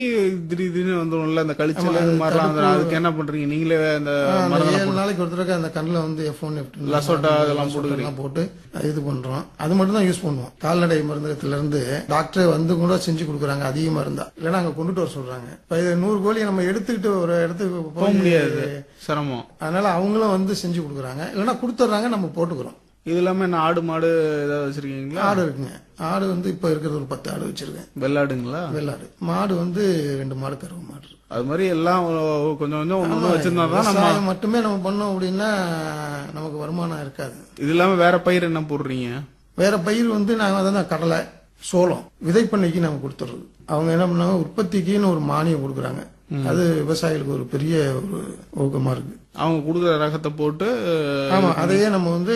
திடீர் திடீர்னு வந்துடும்ல இந்த கழிச்சல் இது மாதிரிலாம் வந்துடும் அதுக்கு என்ன பண்றீங்க நீங்களே அந்த அந்த மருந்து ஏழு நாளைக்கு ஒருத்தருக்கு அந்த கண்ணில் வந்து எஃப் ஒன் எஃப் லசோட்டா இதெல்லாம் போட்டுக்கிறீங்க. எல்லாம் போட்டு இது பண்றோம் அது மட்டும் தான் யூஸ் பண்ணுவோம் கால்நடை மருந்தகத்துல இருந்து டாக்டர் வந்து கூட செஞ்சு கொடுக்குறாங்க அதிகமா இருந்தா இல்லைன்னா அங்க கொண்டுட்டு வர சொல்றாங்க இப்ப இது நூறு கோழி நம்ம எடுத்துக்கிட்டு ஒரு இடத்துக்கு போக முடியாது சிரமம் அதனால அவங்களும் வந்து செஞ்சு கொடுக்குறாங்க இல்லைன்னா கொடுத்துட்றாங்க நம்ம போட்டுக்கிறோம் இது இல்லாம என்ன ஆடு மாடு ஏதாவது வச்சிருக்கீங்களா ஆடு இருக்குங்க ஆடு வந்து இப்ப இருக்கிறது ஒரு பத்து ஆடு வச்சிருக்கேன் வெள்ளாடுங்களா வெள்ளாடு மாடு வந்து ரெண்டு மாடு கறவை மாடு இருக்கு. அது மாதிரி எல்லாம் கொஞ்சம் கொஞ்சம் ஒன்று ஒன்று வச்சிருந்தா தான் நம்ம விவசாயம் மட்டுமே நம்ம பண்ணோம் அப்படின்னா நமக்கு வருமானம் இருக்காது இது இல்லாம வேற பயிர் என்ன போடுறீங்க வேற பயிர் வந்து நாங்க அதான் கடலை சோளம் விதைப்பண்ணைக்கு நாங்க கொடுத்துறது அவங்க என்ன பண்ணாங்க உற்பத்திக்குன்னு ஒரு மானியம் கொடுக்குறாங்க அது விவசாயிகளுக்கு ஒரு பெரிய ஒரு ஊக்கமா இருக்கு அவங்க கொடுக்குற ரகத்தை போட்டு ஆமா அதையே நம்ம வந்து